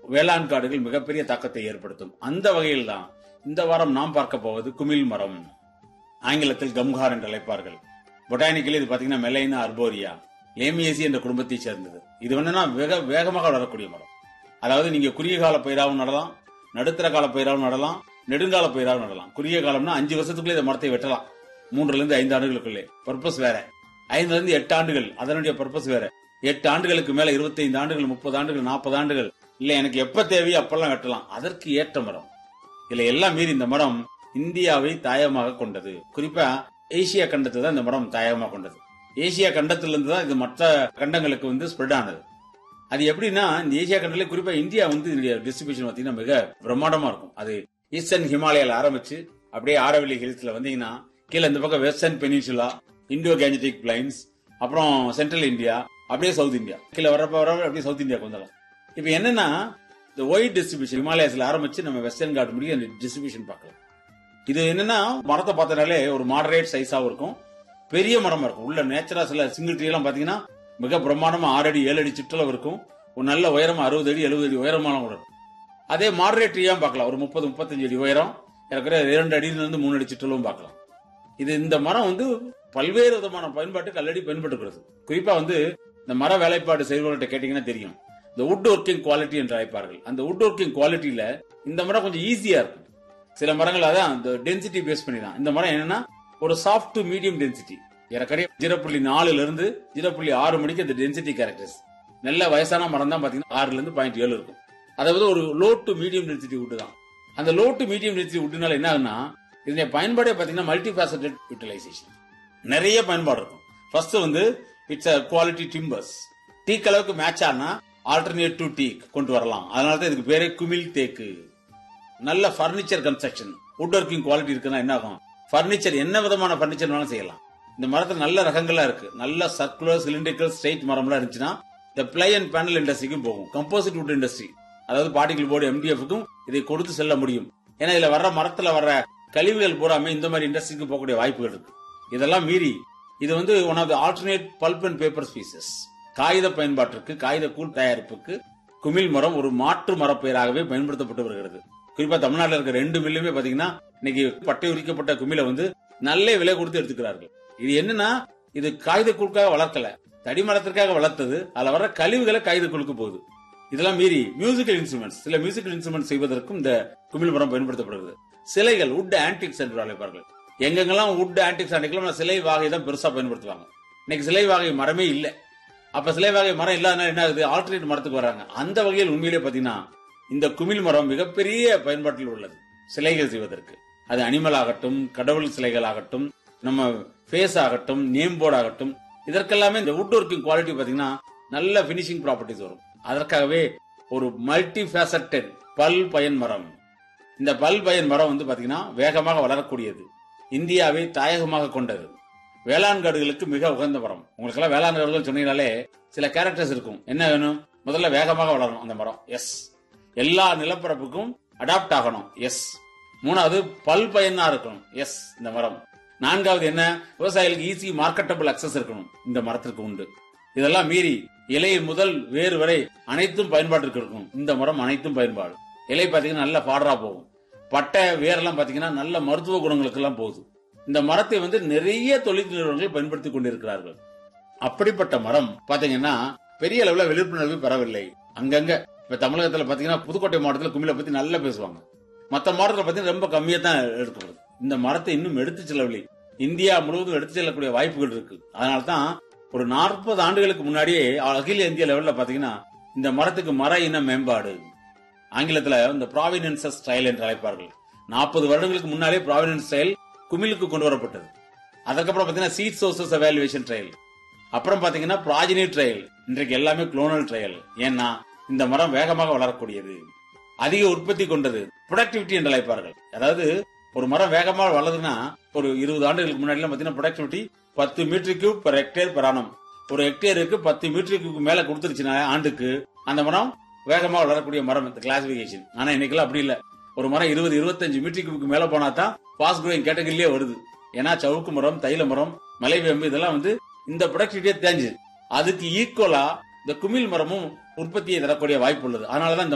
வேளாண் காடுகள் மிகப்பெரிய தாக்கத்தை ஏற்படுத்தும் அந்த வகையில் தான் இந்த வாரம் நாம் பார்க்க போவது குமிழ் மரம் ஆங்கிலத்தில் கம்கார் என்று அழைப்பார்கள் பொட்டானிக்கலி இது பாத்தீங்கன்னா மெலைனா அர்போரியா லேமியேசி என்ற குடும்பத்தைச் சேர்ந்தது இது என்னன்னா வேக வேகமாக வளரக்கூடிய மரம் அதாவது நீங்க குறுகிய கால பயிராகவும் நடலாம் நடுத்தர கால பயிராகவும் நடலாம் நெடுங்கால பயிராகவும் நடலாம் குறுகிய காலம்னா அஞ்சு வருஷத்துக்குள்ளே இந்த மரத்தை வெட்டலாம் மூன்றுல இருந்து ஐந்து ஆண்டுகளுக்குள்ளே பர்பஸ் வேற ஐந்துல இருந்து எட்டு ஆண்டுகள் அதனுடைய பர்பஸ் வேற எட்டு ஆண்டுகளுக்கு மேல இருபத்தைந்து ஆண்டுகள் முப்பது ஆண்டுகள் நாற்பது ஆண்டுகள் இல்ல எனக்கு எப்ப தேவையோ அப்பெல்லாம் வெட்டலாம் அதற்கு ஏற்ற மரம் இதுல எல்லாம் மீறி இந்த மரம் இந்தியாவை தாயமாக கொண்டது குறிப்பா ஏசியா கண்டத்தை தான் இந்த மரம் தாயகமாக கொண்டது ஏசியா கண்டத்திலிருந்து தான் இது மற்ற கண்டங்களுக்கு வந்து ஸ்ப்ரெட் ஆனது அது எப்படின்னா இந்த ஏசியா கண்டத்துல குறிப்பா இந்தியா வந்து இதனுடைய டிஸ்ட்ரிபியூஷன் பாத்தீங்கன்னா மிக பிரம்மாண்டமா இருக்கும் அது ஈஸ்டர்ன் ஹிமாலயால ஆரம்பிச்சு அப்படியே ஆரவல்லி ஹில்ஸ்ல வந்தீங்கன்னா கீழே இந்த பக்கம் western peninsula Indo Gangetic plains அப்புறம் சென்ட்ரல் இந்தியா அப்படியே சவுத் இந்தியா கீழே வரப்ப வர அப்படியே சவுத் இந்தியாவுக்கு வந்துடலாம் இப்ப என்னன்னா இந்த ஒயிட் டிஸ்ட்ரிபியூஷன் ஹிமாலயாஸ்ல ஆரம்பிச்சு நம்ம வெஸ்டர்ன் காட் முடியும் அந்த டிஸ்ட்ரிபியூஷன் பார்க்கலாம் இது என்னன்னா மரத்தை பார்த்தனாலே ஒரு மாடரேட் சைஸாவும் இருக்கும் பெரிய மரமா இருக்கும் உள்ள நேச்சுரா சில சிங்கிள் ட்ரீ எல்லாம் பாத்தீங்கன்னா மிக பிரம்மாண்டமா ஆறு அடி ஏழு அடி சுற்றளவு இருக்கும் ஒரு நல்ல உயரமா அறுபது அடி எழுபது அடி உயரமான கூட இருக்கும் அதே மாடரேட் ட்ரீயா பார்க்கலாம் ஒரு முப்பது முப்பத்தஞ்சு அடி உயரம் இருக்கிற இரண்டு அடியில இருந்து மூணு அடி சுற்றளவும் பார்க்கலாம் இது இந்த மரம் வந்து பல்வேறு விதமான பயன்பாட்டுக்கு ஆல்ரெடி பயன்படுத்துகிறது குறிப்பா வந்து இந்த மர வேலைப்பாடு செய்பவர்கிட்ட கேட்டீங்கன்னா தெரியும் இந்த வுட் ஒர்க்கிங் குவாலிட்டி என்று அழைப்பார்கள் அந்த வுட் ஒர்க்கிங் குவாலிட்டியில இந்த மரம் கொஞ்சம் ஈஸியா இருக்கும் சில மரங்கள் அதான் அந்த டென்சிட்டி பேஸ் பண்ணி தான் இந்த மரம் என்னன்னா ஒரு சாஃப்ட் டு மீடியம் டென்சிட்டி ஏறக்குறைய ஜீரோ புள்ளி நாலுல இருந்து ஜீரோ புள்ளி ஆறு மணிக்கு அந்த டென்சிட்டி கேரக்டர்ஸ் நல்ல வயசான மரம் தான் பாத்தீங்கன்னா ஆறுல இருந்து பாயிண்ட் ஏழு இருக்கும் அதாவது ஒரு low to medium density wood தான் அந்த லோ டு மீடியம் டென்சிட்டி வுட்னால என்ன ஆகுனா இதனுடைய பயன்பாடே பாத்தீங்கன்னா மல்டி ஃபேசட்டட் யூட்டிலைசேஷன் நிறைய பயன்பாடு இருக்கும் ஃபர்ஸ்ட் வந்து it's a quality timbers teak அளவுக்கு மேட்ச் ஆனா ஆல்டர்னேட் டு டீக் கொண்டு வரலாம் அதனால தான் இதுக்கு பேரே குமிழ் தேக்கு நல்ல furniture construction wood working quality இருக்குன்னா என்ன ஆகும் பர்னிச்சர் என்ன விதமான பர்னிச்சர் வேணாலும் செய்யலாம் இந்த மரத்துல நல்ல ரகங்கள்லாம் இருக்கு நல்ல சர்க்குலர் சிலிண்டிக்கல் ஸ்ட்ரெயிட் மரம்லாம் இருந்துச்சுன்னா இந்த பிளை அண்ட் பேனல் இண்டஸ்ட்ரிக்கும் போகும் கம்போசிட் வுட் இண்டஸ்ட்ரி அதாவது பார்ட்டிகல் போர்டு எம்டிஎஃப்க்கும் இதை கொடுத்து செல்ல முடியும் ஏன்னா இதுல வர்ற மரத்துல வர்ற கழிவுகள் பூராமே இந்த மாதிரி இண்டஸ்ட்ரிக்கு போகக்கூடிய வாய்ப்புகள் இருக்கு இதெல்லாம் மீறி இது வந்து one of the alternate pulp and paper species காகித பயன்பாட்டிற்கு காகித கூழ் தயாரிப்புக்கு குமிழ் மரம் ஒரு மாற்று மரப்பெயராகவே பயன்படுத்தப்பட்டு வருகிறது குறிப்பா தமிழ்நாட்டில் இருக்க ரெண்டு மில்லுமே பாத்தீங்கன்னா இன்னைக்கு பட்டை உரிக்கப்பட்ட குமிழை வந்து நல்ல விலை கொடுத்து எடுத்துக்கிறார்கள் இது என்னன்னா இது காகித கூழுக்காக வளர்க்கல தடி மரத்திற்காக வளர்த்தது அதுல வர கழிவுகளை காகித கூழுக்கு போகுது இதெல்லாம் மீறி மியூசிக்கல் இன்ஸ்ட்ருமெண்ட்ஸ் சில மியூசிக்கல் இன்ஸ்ட்ருமெண்ட் செய்வதற்கும் இந்த குமிழ் மரம் பயன்படுத்தப்படுகிறது சிலைகள் வுட் ஆன்டிக்ஸ் என்று அழைப்பார்கள் எங்கெங்கெல்லாம் வுட் ஆன்டிக்ஸ் ஆன்டிக்லாம் சிலை வாகை தான் பெருசா பயன்படுத்துவாங்க இன்னைக்கு சிலை வாகை மரமே இல்ல அப்ப சிலை வாகை மரம் இல்லாதனால என்ன ஆகுது ஆல்டர்னேட் மரத்துக்கு வராங்க அந்த வகையில் உண்மையிலே பாத்தீங்கன்னா இந்த குமிழ் மரம் மிகப்பெரிய பயன்பாட்டில் உள்ளது சிலைகள் செய்வதற்கு அது அனிமல் ஆகட்டும் கடவுள் சிலைகள் ஆகட்டும் நம்ம ஃபேஸ் ஆகட்டும் நேம் போர்டு ஆகட்டும் இதற்கெல்லாமே இந்த வுட் ஒர்க்கிங் குவாலிட்டி பாத்தீங்கன்னா நல்ல பினிஷிங் ப்ராப்பர்ட்டிஸ் வரும் அதற்காகவே ஒரு மல்டி ஃபேசட்டட் பல் பயன் மரம் இந்த பல் பயன் மரம் வந்து பாத்தீங்கன்னா வேகமாக வளரக்கூடியது இந்தியாவை தாயகமாக கொண்டது வேளாண் காடுகளுக்கு மிக உகந்த மரம் உங்களுக்கு எல்லாம் வேளாண் காடுகள் சொன்னீங்கனாலே சில கேரக்டர்ஸ் இருக்கும் என்ன வேணும் முதல்ல வேகமாக வளரணும் அந்த மரம் எஸ் எல்லா நிலப்பரப்புக்கும் அடாப்ட் ஆகணும் எஸ் மூணாவது பல் பயனா இருக்கணும் எஸ் இந்த மரம் நான்காவது என்ன விவசாயிகளுக்கு ஈஸி மார்க்கெட்டபிள் அக்சஸ் இருக்கணும் இந்த மரத்திற்கு உண்டு இதெல்லாம் மீறி இலை முதல் வேறு வரை அனைத்தும் பயன்பாட்டிற்கு இருக்கும் இந்த மரம் அனைத்தும் பயன்பாடு இலை பாத்தீங்கன்னா நல்ல பாடரா போகும் பட்டை வேரெல்லாம் பாத்தீங்கன்னா நல்ல மருத்துவ குணங்களுக்கு எல்லாம் போகுது இந்த மரத்தை வந்து நிறைய தொழில் நிறுவனங்கள் பயன்படுத்தி கொண்டிருக்கிறார்கள் அப்படிப்பட்ட மரம் பாத்தீங்கன்னா பெரிய அளவுல விழிப்புணர்வு பெறவில்லை அங்கங்க இப்ப தமிழகத்துல பாத்தீங்கன்னா புதுக்கோட்டை மாவட்டத்துல குமிழை பத்தி நல்லா பேசுவாங்க மத்த மாவட்டத்துல பாத்தீங்கன்னா ரொம்ப கம்மியா தான் எடுக்கப்படுது இந்த மரத்தை இன்னும் எடுத்து செல்லவில்லை இந்தியா முழுவதும் எடுத்து செல்லக்கூடிய வாய்ப்புகள் இருக்கு அதனால தான் ஒரு நாற்பது ஆண்டுகளுக்கு முன்னாடியே அகில இந்திய லெவல்ல பாத்தீங்கன்னா இந்த மரத்துக்கு மர இன மேம்பாடு ஆங்கிலத்துல இந்த ப்ராவினன்சஸ் ட்ரையல் என்று அழைப்பார்கள் நாற்பது வருடங்களுக்கு முன்னாலே ப்ராவினன்ஸ் ட்ரையல் குமிழுக்கு கொண்டு வரப்பட்டது அதுக்கப்புறம் பாத்தீங்கன்னா சீட் சோர்சஸ் எவாலுவேஷன் ட்ரையல் அப்புறம் பாத்தீங்கன்னா ப்ராஜினி ட்ரையல் இன்றைக்கு எல்லாமே குளோனல் ட்ரையல் ஏன்னா இந்த மரம் வேகமாக வளரக்கூடியது அதிக உற்பத்தி கொண்டது ப்ரொடக்டிவிட்டி என்று அழைப்பார்கள் அதாவது ஒரு மரம் வேகமாக வளருதுன்னா ஒரு இருபது ஆண்டுகளுக்கு முன்னாடி பாத்தீங்கன்னா ப்ரொடக்டிவிட்டி பத்து metre cube per hectare per annum ஒரு ஹெக்டேருக்கு பத்து மீட்டர் கியூப் மேல கொடுத்துருச்சுன்னா ஆண்டுக்கு அந்த மரம் வேகமாக வளரக்கூடிய மரம் இந்த கிளாசிபிகேஷன் ஆனா இன்னைக்கெல்லாம் அப்படி இல்ல ஒரு மரம் இருபது இருபத்தஞ்சு மீட்டர் கியூபுக்கு மேல போனா தான் ஃபாஸ்ட் க்ரோயிங் கேட்டகரியிலே வருது ஏன்னா சவுக்கு மரம் தைல மரம் மலைவேம்பு இதெல்லாம் வந்து இந்த ப்ரொடக்டிவிட்டியே தேஞ்சு அதுக்கு ஈக்குவலா இந்த குமிழ் மரமும் உற்பத்தியை தரக்கூடிய வாய்ப்பு உள்ளது அதனாலதான் இந்த